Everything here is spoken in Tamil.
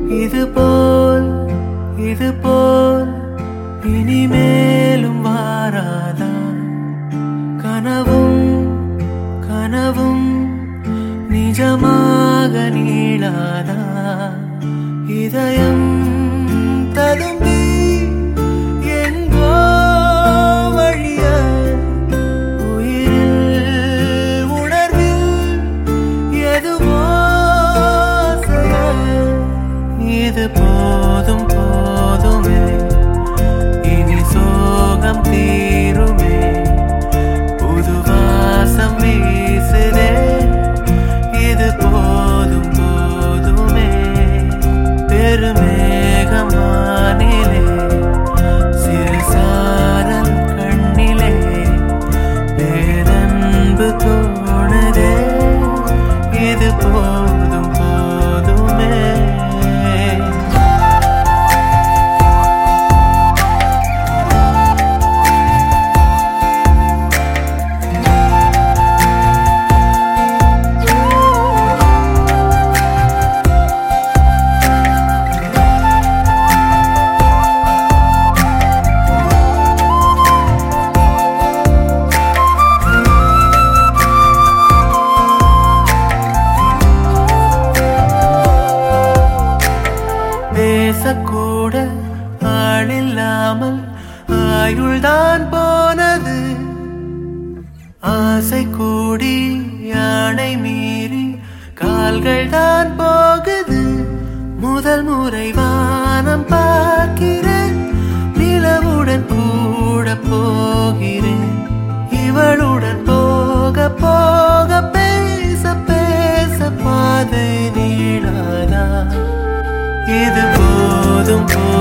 இது போல் இது போல் இனிமேலும் வாராதா கனவும் கனவும் நிஜமாக நீளாதா இதயம் ததும்பி எங்கோ வழிய உயிரில் உணர்வில் எதுவோ செயல். இது போதும் போதுமே இனி சோகம் தீருமே புது வாசம் வீசுதே இது போதும் போதுமே பெருமேகம் வானிலே சிறு சாரல் கண்ணிலே பேரன்பு தோணுதே இது போதும் போதுமே பேசக்கூட ஆளில்லாமல் ஆயுள்தான் போனது ஆசை கூடி யானை மீறி கால்கள் தான் போகுது முதல் முறை வானம் பார்க்கிறேன் நிலவுடன் கூட போகிறேன் இவளுடன் போக போக பேச பேச பாதை நீளாதா இது போதும் போதும்